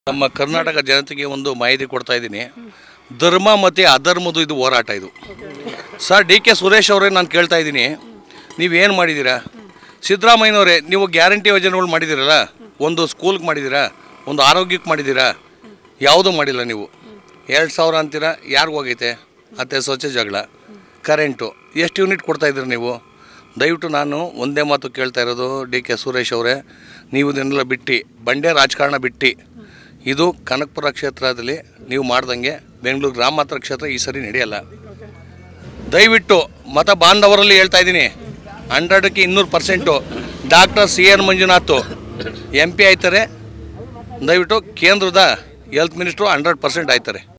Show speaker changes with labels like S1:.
S1: ನಮ್ಮ ಕರ್ನಾಟಕ ಜನತೆಗೆ ಒಂದು ಮಾಹಿತಿ ಕೊಡ್ತಾ ಇದ್ದೀನಿ ಧರ್ಮ ಮತ್ತು ಅಧರ್ಮದ ಇದು ಹೋರಾಟ ಇದು ಸರ್ ಡಿ ಕೆ ಸುರೇಶ್ ಅವರೇ ನಾನು ಕೇಳ್ತಾ ಇದ್ದೀನಿ ನೀವೇನು ಮಾಡಿದ್ದೀರಾ ಸಿದ್ದರಾಮಯ್ಯನವರೇ ನೀವು ಗ್ಯಾರಂಟಿ ಯೋಜನೆಗಳು ಮಾಡಿದ್ದೀರಲ್ಲ ಒಂದು ಸ್ಕೂಲ್ಗೆ ಮಾಡಿದ್ದೀರಾ ಒಂದು ಆರೋಗ್ಯಕ್ಕೆ ಮಾಡಿದ್ದೀರಾ ಯಾವುದೂ ಮಾಡಿಲ್ಲ ನೀವು ಎರಡು ಸಾವಿರ ಅಂತೀರಾ ಯಾರಿಗೂ ಹೋಗೈತೆ ಅತ್ತೆ ಸ್ವಚ್ಛ ಜಗಳ ಕರೆಂಟು ಎಷ್ಟು ಯೂನಿಟ್ ಕೊಡ್ತಾ ಇದ್ದೀರಿ ನೀವು ದಯವಿಟ್ಟು ನಾನು ಒಂದೇ ಮಾತು ಕೇಳ್ತಾ ಇರೋದು ಡಿ ಕೆ ಸುರೇಶ್ ಅವರೇ ನೀವು ಇದನ್ನೆಲ್ಲ ಬಿಟ್ಟು ಬಂಡೆ ರಾಜಕಾರಣ ಬಿಟ್ಟು ಇದು ಕನಕಪುರ ಕ್ಷೇತ್ರದಲ್ಲಿ ನೀವು ಮಾಡ್ದಂಗೆ ಬೆಂಗಳೂರು ಗ್ರಾಮಾಂತರ ಕ್ಷೇತ್ರ ಈ ಸರಿ ನಡೆಯಲ್ಲ ದಯವಿಟ್ಟು ಮತ ಬಾಂಧವರಲ್ಲಿ ಹೇಳ್ತಾ ಇದ್ದೀನಿ ಹಂಡ್ರೆಡಕ್ಕೆ ಇನ್ನೂರು percent doctor C N Manjunath M P ಆಯ್ತಾರೆ ದಯವಿಟ್ಟು ಕೇಂದ್ರದ ಹೆಲ್ತ್ ಮಿನಿಸ್ಟ್ರು ಹಂಡ್ರೆಡ್ ಪರ್ಸೆಂಟ್ ಆಯ್ತಾರೆ